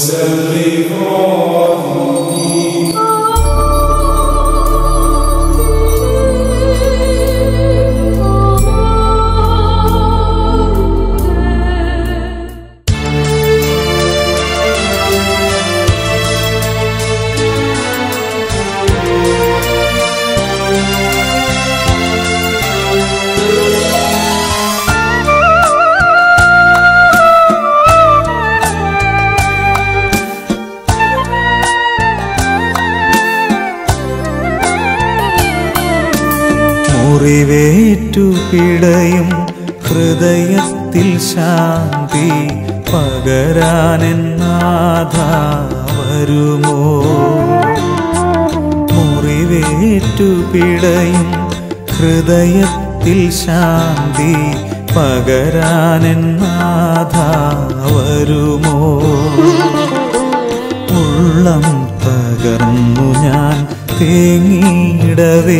മുറിവേറ്റു പിടയും ഹൃദയത്തിൽ ശാന്തി പകരാനെന്നാഥ വരുമോ മുറിവേറ്റു പിടയും ഹൃദയത്തിൽ ശാന്തി പകരാനെന്നാഥ വരുമോ ഉള്ളം തകർന്നു ഞാൻ തേങ്ങിയിടവേ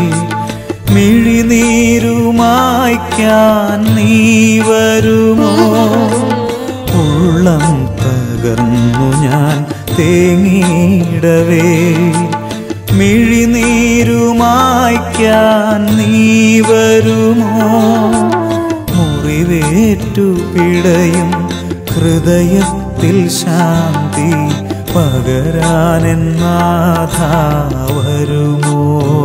മിഴിനീരുമായ്ക്കാൻ നീ വരുമോ ഉള്ളം തകർന്നു ഞാൻ തേങ്ങിയിടവേ മിഴിനീരുമായ്ക്കാൻ നീ വരുമോ മുറിവേറ്റു പിടയും ഹൃദയത്തിൽ ശാന്തി പകരാനെന്നാഥ വരുമോ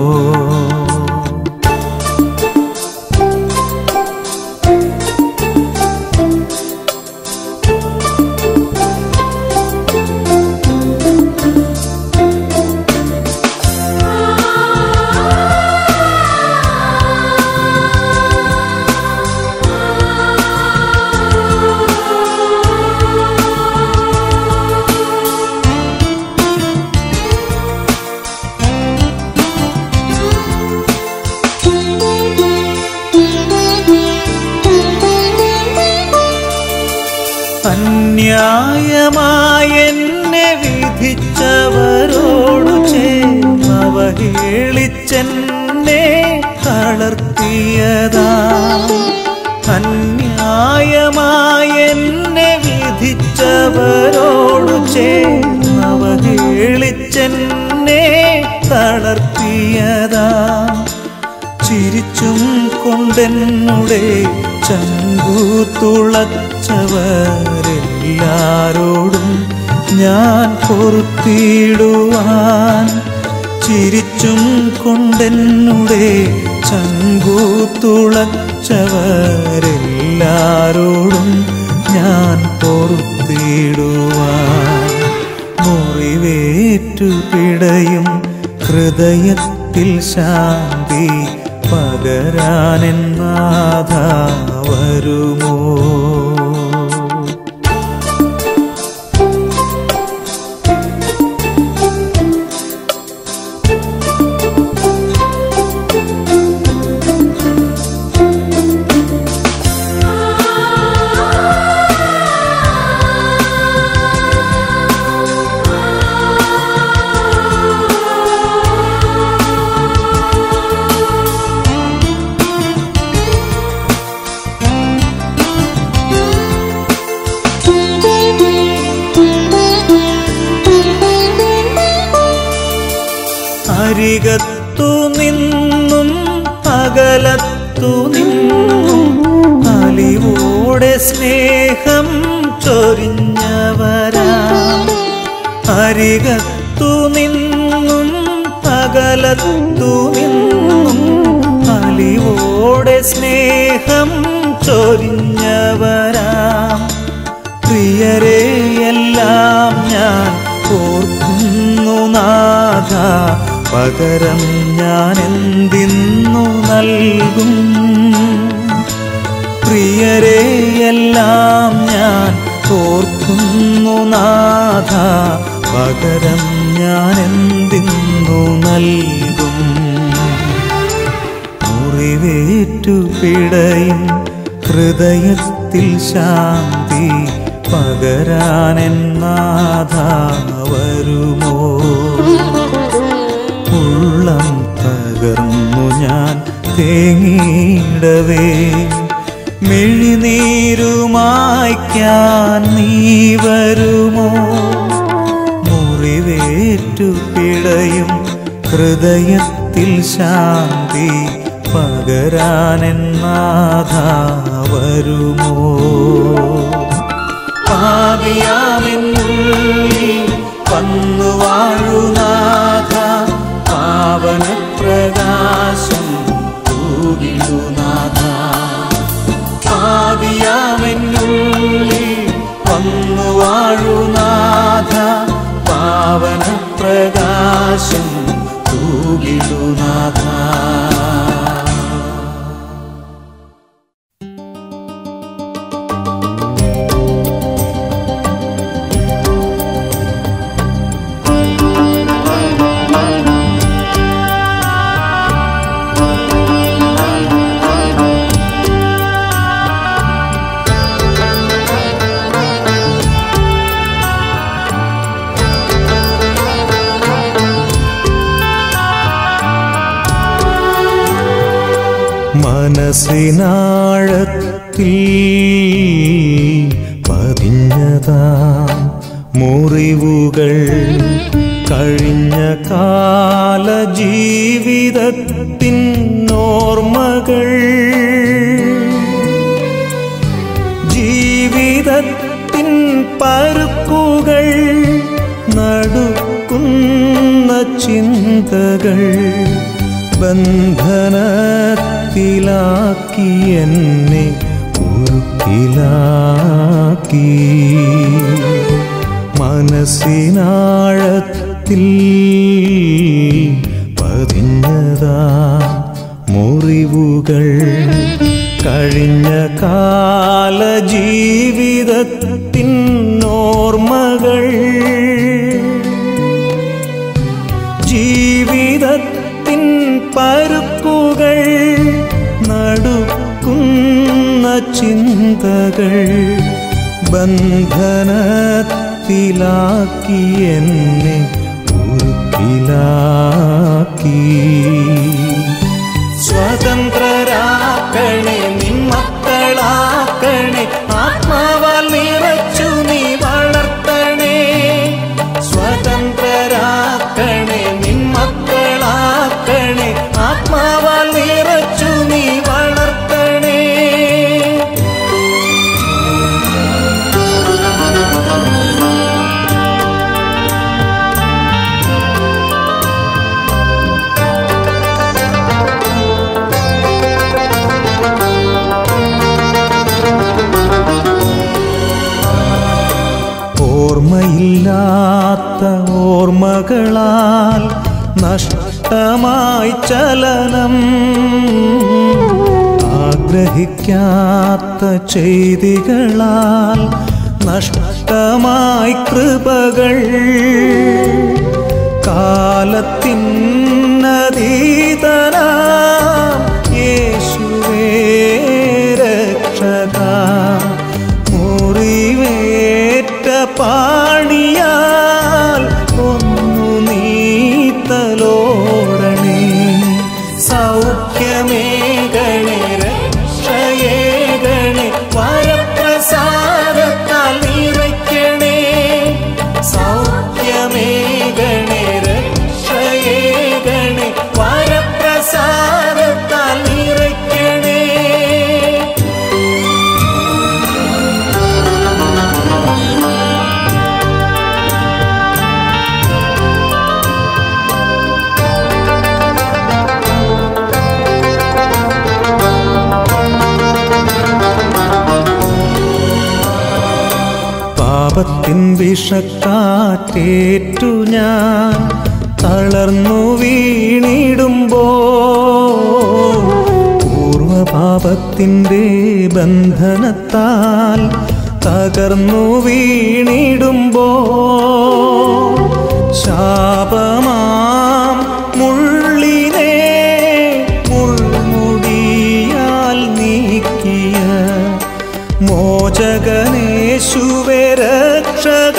അന്യായമായെന്നെ വിധിച്ചവരോടു ചേർന്നവഹേളിച്ചെന്നെ തളർത്തിയതാ അന്യായമായെന്നെ വിധിച്ചവരോടു ചേർന്നവഹേളിച്ചെന്നെ തളർത്തിയതാ ചിരിച്ചും കൊണ്ടെന്നുടെ ചങ്കു തുളച്ചവരെല്ലാരോടും ഞാൻ പൊറുത്തിടുവാൻ ചിരിച്ചും കൊണ്ടെന്നുടെ ചങ്കു തുളച്ചവരെല്ലാരോടും ഞാൻ പൊറുത്തിടുവാൻ മുറിവേറ്റു പിടയും ഹൃദയത്തിൽ ശാന്തി പകരാനെന്നാഥ വരുമോ അരികത്തു നിന്നും അകലത്തു നിന്നും അലിവോടെ സ്നേഹം ചൊരിഞ്ഞവരാ അരികത്തു നിന്നും അകലത്തു നിന്നും അലിവോടെ സ്നേഹം ചൊരിഞ്ഞവരാം പ്രിയരെ എല്ലാം ഞാൻ ഓർക്കുന്നു നാഥ പകരം ഞാൻ എന്തിന്നു നൽകും പ്രിയരെ എല്ലാം ഞാൻ ഓർക്കുന്നു നാഥ പകരം ഞാൻ എന്തിന്നു നൽകും മുറിവേറ്റു പിടയും ഹൃദയത്തിൽ ശാന്തി പകരാനെന്നാഥ വരുമോ ഉള്ളം തകർന്നു ഞാൻ തേങ്ങിയിടവേ മിഴിനീരുമായ്ക്കാൻ നീ വരുമോ ഹൃദയത്തിൽ ശാന്തി പകരാനെന്നാഥ വരുമോ പാപിയാമെന്നുള്ളിൽ വന്നു വാഴുനാഥ പാവന പ്രകാശം തൂകിടുനാഥ പാപിയാമെന്നുള്ളിൽ വന്നു വാഴുനാഥ പാവന പ്രകാശം തൂകിടുനാഥ മനസ്സിനാഴത്തിൽ പതിഞ്ഞതാം മുറിവുകൾ കഴിഞ്ഞ കാല ജീവിതത്തിൻ ഓർമ്മകൾ ജീവിതത്തിൻ പരുക്കുകൾ നടുക്കുന്ന ചിന്തകൾ ബന്ധനത്തിലാക്കി എന്നെ ഉരുക്കിലാക്കി മനസ്സിനാഴത്തിൽ പതിഞ്ഞതാ മുറിവുകൾ കഴിഞ്ഞ കാല ജീവിതത്തിൻ ഓർമ്മകൾ ജീവിതത്തിൻ പരുക്കുകൾ നടുക്കുന്ന ചിന്തകൾ ബന്ധനത്തിലാക്കി എന്നെ ഉരുക്കിലാക്കി സ്വതന്ത്രരാക്കണേ നിമ്മക്കളാക്കണേ ആത്മാവാൽ നിറച്ചു നീ വളർത്തണേ സ്വതന്ത്രരാക്കണേ നിമ്മക്കളാക്കണേ ആത്മാവാൽ നിറച്ചു നീ വളർത്തണേ ഓർമ്മയില്ലാത്ത ഓർമ്മകളാൽ നഷ്ടമായി ചലനം ആഗ്രഹിക്കാത്ത ചെയ്തികളാൽ നഷ്ടമായി കൃപകൾ കാലത്തിനതീതനാം യേശുവേ രക്ഷക മുറിവേറ്റ പാണിയാൽ ഒന്നു നീത്തലോടണേ സൗഖ്യമേകണേ രക്ഷയേകണേ വരപ്രസാദത്താൽ നിറയ്ക്കണേ സൗഖ്യമേകണേ രക്ഷയേകണേ വരപ്രസാദത്താൽ നിറയ്ക്കണേ പാപത്തിൻ വിഷക്കാറ്റേറ്റു ഞാൻ തളർന്നു വീണിടുമ്പോ പൂർവപാപത്തിൻ്റെ ബന്ധനത്താൽ തകർന്നു വീണിടുമ്പോ ശാപമാം മുള്ളിനെ മുൾമുടിയാൽ നീക്കിയ മോചകനേശുവെ രക്ഷക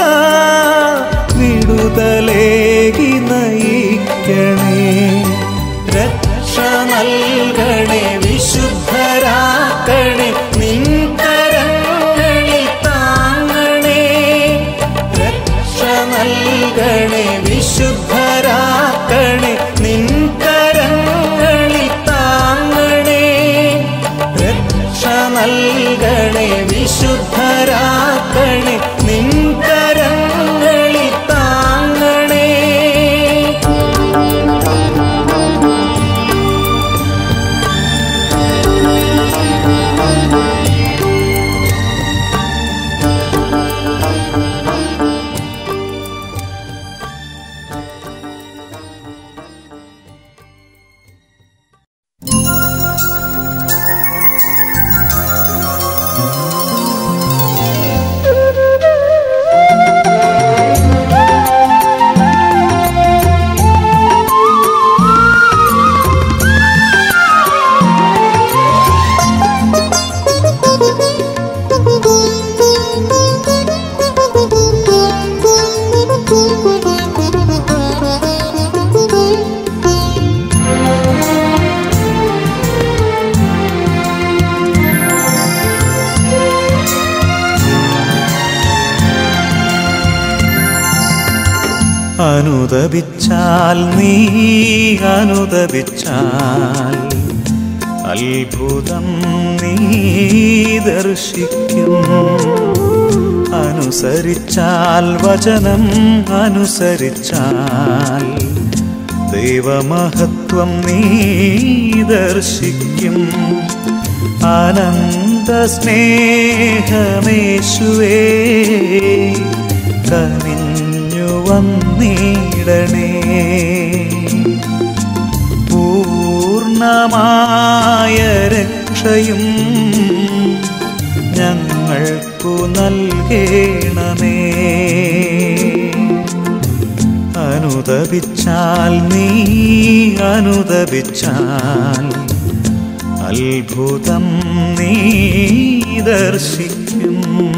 വിടുതലേകി നയിക്കണേ രക്ഷ നൽകണേ വിശുദ്ധരാക്കണേ നിൻകരങ്ങളിൽ താങ്ങണേ രക്ഷ നൽകണേ വിശുദ്ധരാക്കണേ അനുദപിച്ചാൽ നീ അനുദപിച്ചാൽ അത്ഭുതം നീ ദർശിക്കും അനുസരിച്ചാൽ വചനം അനുസരിച്ചാൽ ദൈവമഹത്വം നീ ദർശിക്കും അനന്ത സ്നേഹമേശുവേ കനിഞ്ഞു വന്നിടണേ പൂർണ്ണമായ രക്ഷയും ഞങ്ങൾക്കു നൽകേണമേ അനുദപിച്ചാൽ നീ അനുദപിച്ചാൽ അത്ഭുതം നീ ദർശിക്കും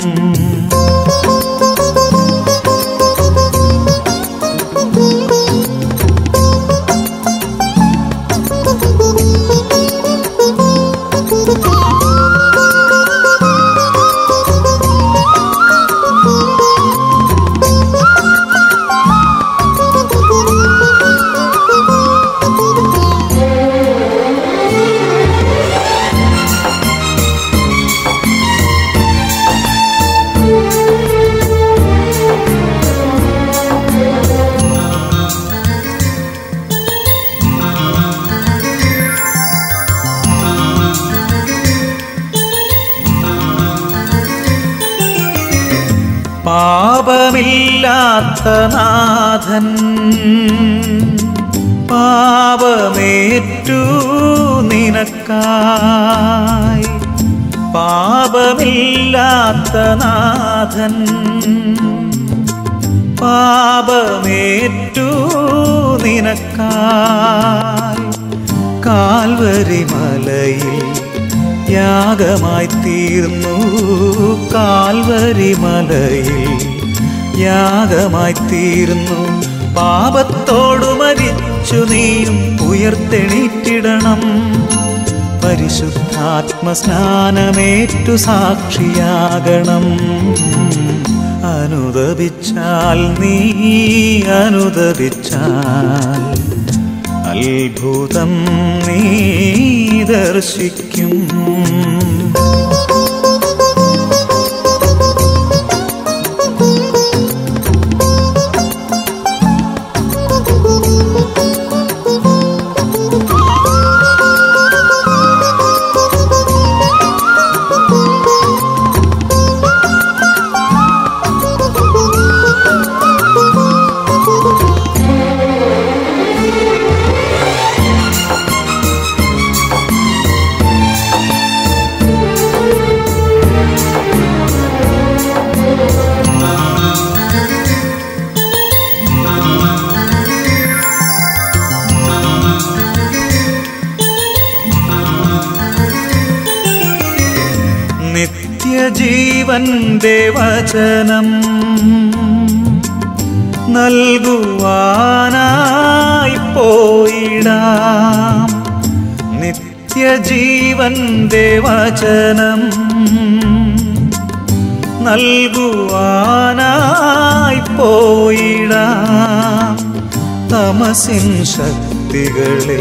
പാപമില്ലാത്ത നാഥൻ പാപമേറ്റു നിനക്കായി പാപമില്ലാത്ത നാഥൻ പാപമേറ്റു നിനക്കായി കാൽവരി മലയിൽ യാഗമായി തീർന്നു കാൽവരി മലയിൽ യാഗമായി തീർന്നു പാപത്തോടു മരിച്ചു നീയും ഉയർത്തെണീറ്റിടണം പരിശുദ്ധാത്മസ്നാനമേറ്റു സാക്ഷിയാകണം അനുദപിച്ചാൽ നീ അനുദപിച്ചാൽ അത്ഭുതം നീ ദർശിക്കും നിത്യജീവന്റെ വചനം നൽകുവാനായി പോയിടാം നിത്യജീവന്റെ വചനം നൽകുവാനായി പോയിടാം തമസിൻ ശക്തികളെ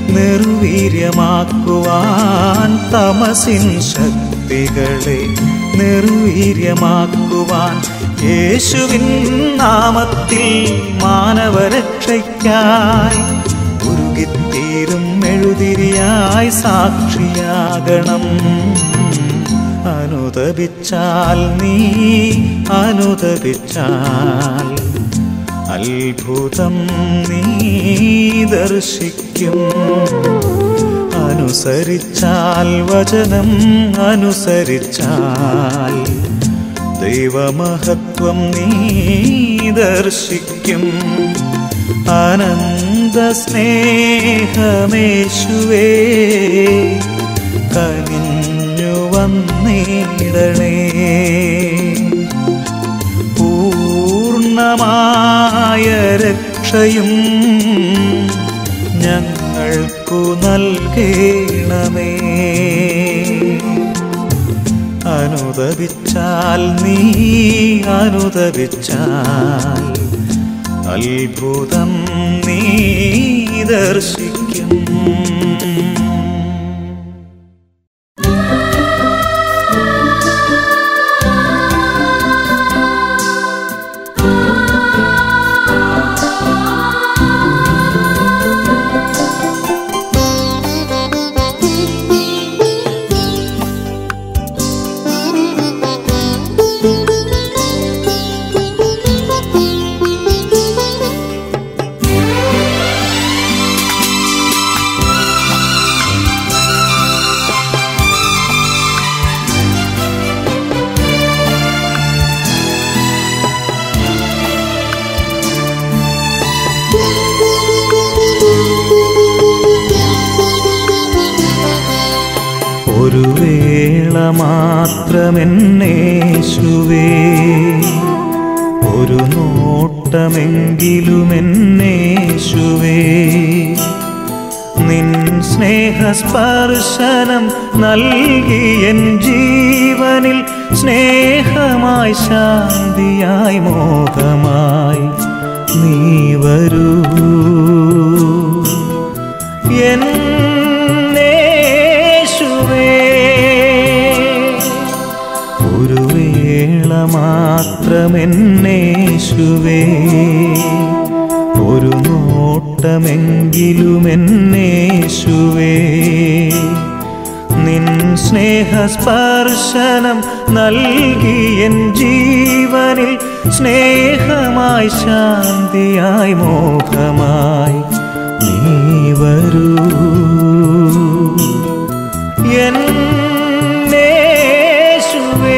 നിർവീര്യമാക്കുവാൻ തമസിൻ ശക്തികളെ നിർവീര്യമാക്കുവാൻ യേശുവിൻ നാമത്തിൽ മാനവരക്ഷയ്ക്കായി ഉരുകിത്തീരും മെഴുതിരിയായി സാക്ഷിയാകണം അനുദപിച്ചാൽ നീ അനുദപിച്ചാൽ അത്ഭുതം നീ ദർശിക്കും അനുസരിച്ചാൽ വചനം അനുസരിച്ചാൽ ദൈവമഹത്വം നീ ദർശിക്കും അനന്ത സ്നേഹമേശുവേ കനിഞ്ഞു വന്നിടണേ പൂർണ്ണമായ രക്ഷയും ഞങ്ങൾക്കു നൽകേണമേ അനുദപിച്ചാൽ നീ അനുദപിച്ചാൽ അത്ഭുതം നീ ദർശിക്കും ഒരു വേള മാത്രമെന്നേശുവേ ഒരു നോട്ടമെങ്കിലുമെന്നേശുവേ നിൻ സ്നേഹസ്പർശനം നൽകിയൻ ജീവനിൽ സ്നേഹമായി ശാന്തിയായി മോഹമായി നീ വരൂ എന്നേശുവേ ഒരു വേള മാത്രമെന്നേശുവേ ഒരു നോട്ടമെങ്കിലുമെന്നേശുവേ നിൻ സ്നേഹസ്പർശനം നൽകിയൻ ജീവനിൽ സ്നേഹമായി ശാന്തിയായി മോഹമായി നീ വരൂ എന്നേശുവേ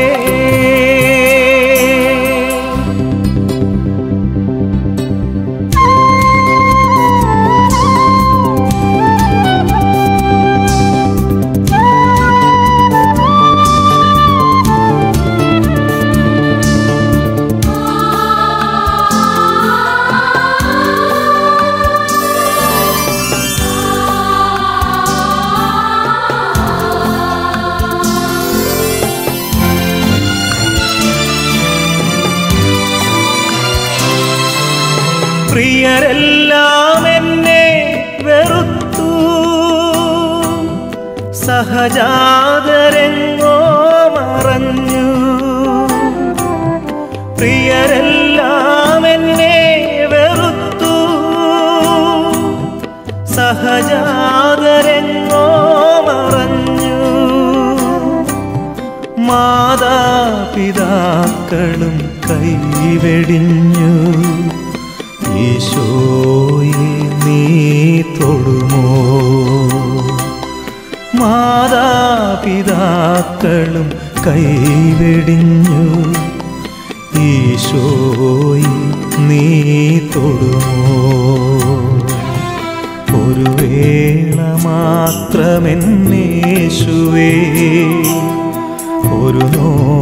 പ്രിയരെല്ലാം എന്നെ വെറുത്തു സഹജാതരെങ്ങോ മറഞ്ഞു പ്രിയരെല്ലാം എന്നെ വെറുത്തു സഹജാതരെങ്ങോ മറഞ്ഞു മാതാപിതാക്കളും കൈവെടിഞ്ഞു ഈശോയെ നീ തൊടുമോ മാതാപിതാക്കളും കൈവെടിഞ്ഞു ഈശോയെ നീ തൊടുമോ ഒരു വേള മാത്രമെന്നേശുവേ ഒരു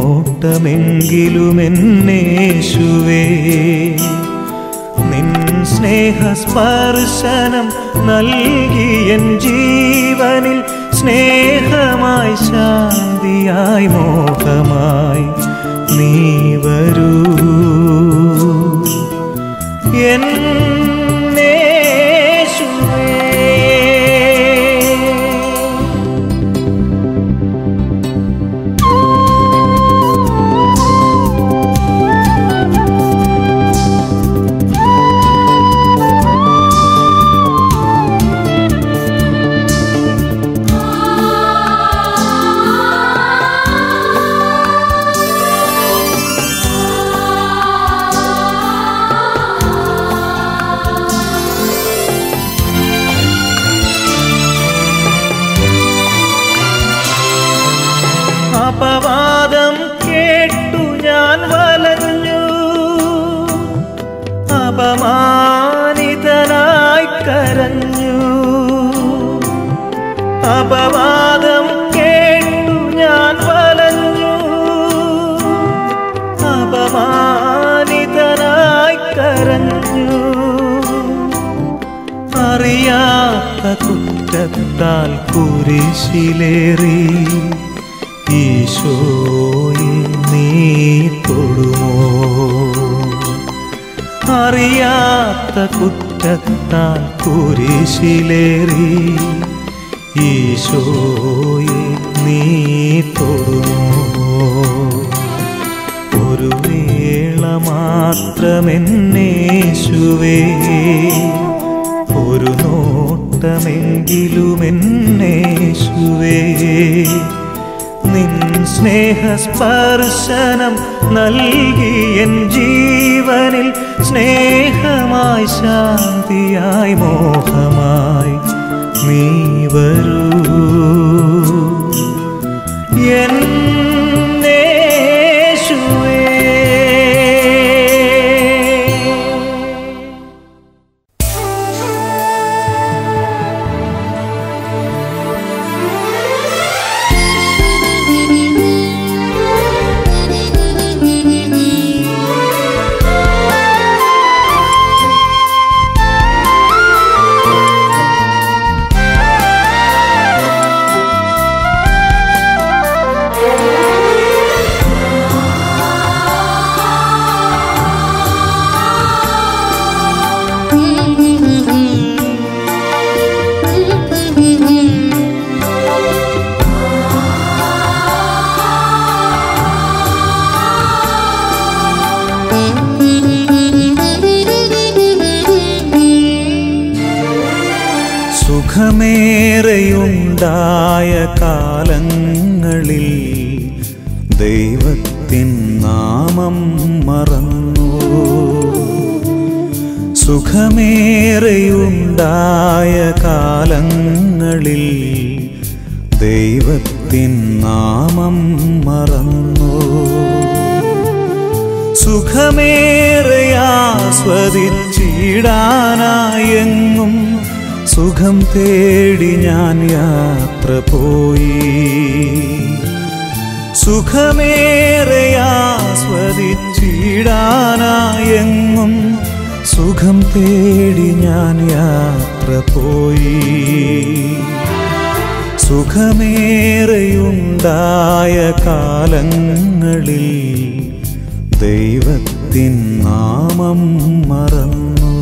നോട്ടമെങ്കിലുമെന്നേശുവേ നിൻ സ്നേഹസ്പർശനം നൽകിയൻ ജീവനിൽ സ്നേഹമായി ശാന്തിയായി മോഹമായി നീ വരൂ എന്നേശുവേ അപവാദം കേട്ടു ഞാൻ വലഞ്ഞു അപമാനിതനായി കരഞ്ഞു അപവാദം കേട്ടു ഞാൻ വലഞ്ഞു അപമാനിതനായി കരഞ്ഞു അറിയാത്ത കുറ്റത്താൽ കുരിശിലേറി ഈശോയെ നീ തൊടുമോ അറിയാത്ത കുറ്റത്താൽ കുരിശിലേറി ഈശോയെ നീ തൊടുമോ ഒരു വേള മാത്രമെന്നേശുവേ ഒരു നോട്ടമെങ്കിലുമെന്നേശുവേ നിൻ സ്നേഹസ്പർശനം നൽകിയൻ ജീവനിൽ സ്നേഹമായി ശാന്തിയായി മോഹമായി നീ വരൂ എന്നേശുവേ സുഖമേറെയുണ്ടായ കാലങ്ങളിൽ ദൈവത്തിൻ നാമം മറന്നു സുഖമേറെയുണ്ടായ കാലങ്ങളിൽ ദൈവത്തിൻ നാമം മറന്നു സുഖമേറെയാസ്വദിച്ചിടാനായെങ്ങും സുഖം തേടി ഞാൻ യാത്ര പോയി സുഖമേറെയാസ്വദിച്ചിടാനായെങ്ങും സുഖം തേടി ഞാൻ യാത്ര പോയി സുഖമേറെയുണ്ടായ കാലങ്ങളിൽ ദൈവത്തിൻ നാമം മറന്നു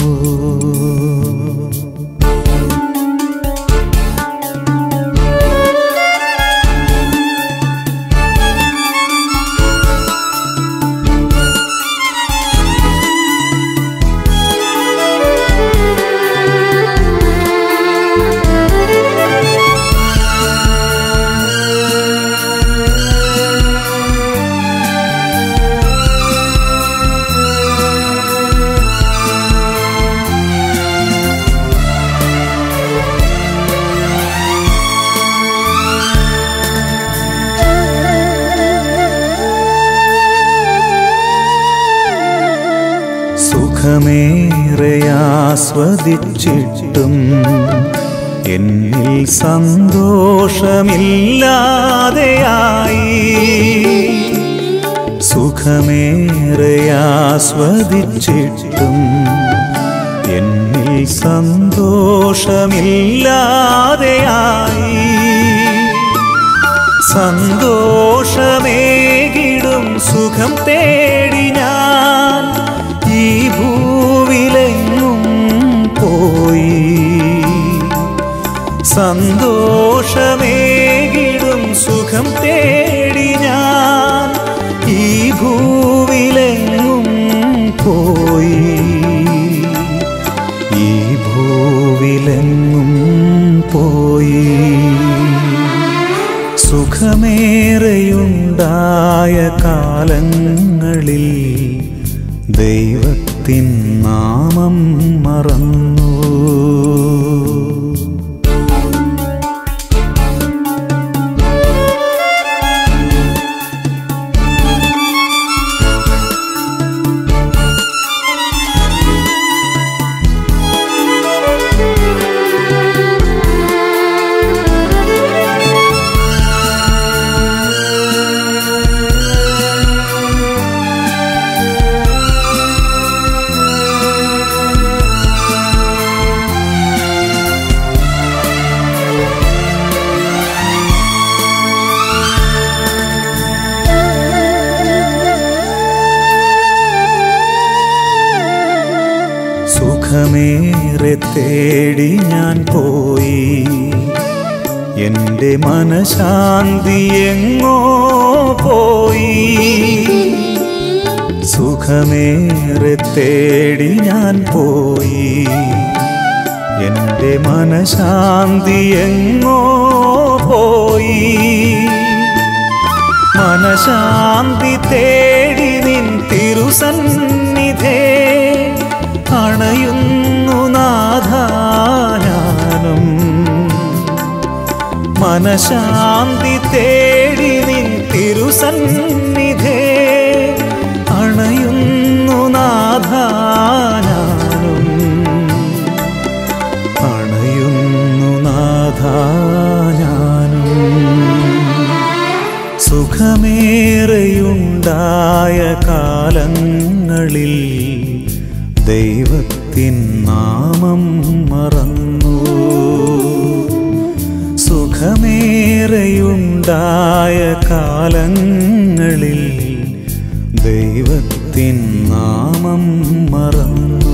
സുഖമേറെയാസ്വദിച്ചിട്ടും എന്നിൽ സന്തോഷമില്ലാതെയായി സുഖമേറെയാസ്വദിച്ചിട്ടും എന്നിൽ സന്തോഷമില്ലാതെയായി സന്തോഷമേകിടും സുഖം തേടി ഞാൻ ഈ ഭൂവിലെങ്ങും പോയി സന്തോഷമേകിടും സുഖം തേടി ഞാൻ ഈ ഭൂവിലെങ്ങും പോയി ഈ ഭൂവിലെങ്ങും പോയി സുഖമേറെയുണ്ടായ കാലങ്ങളിൽ ദൈവത്തിൻ നാമം മറന്നു സുഖമേറെ തേടി ഞാൻ പോയി എൻ്റെ മനശാന്തി എങ്ങോ പോയി സുഖമേറെ തേടി ഞാൻ പോയി എൻ്റെ മനശാന്തി എങ്ങോ പോയി മനശാന്തി തേടി നിൻ തിരുസന്നിധേ അണയുന്നു നാഥാനും മനശാന്തി തേടി നിൻ തിരുസന്നിധേ അണയുന്നു നാഥാനും അണയുന്നു നാഥാനും സുഖമേറെയുണ്ടായ കാലങ്ങളിൽ ദൈവത്തിൻ നാമം മറന്നു സുഖമേറെയുണ്ടായ കാലങ്ങളിൽ ദൈവത്തിൻ നാമം മറന്നു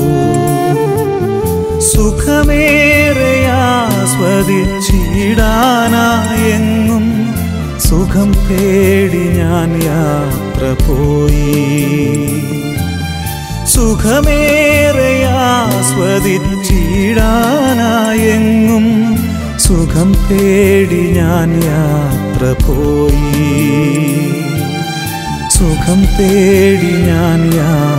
സുഖമേറെയാസ്വദിച്ചിടാനായെങ്ങും സുഖം തേടി ഞാൻ യാത്ര പോയി സുഖമേറെയാസ്വദിച്ചിടാനായെങ്ങും സുഖം തേടി ഞാൻ യാത്ര പോയി സുഖം തേടി ഞാൻ യാത്ര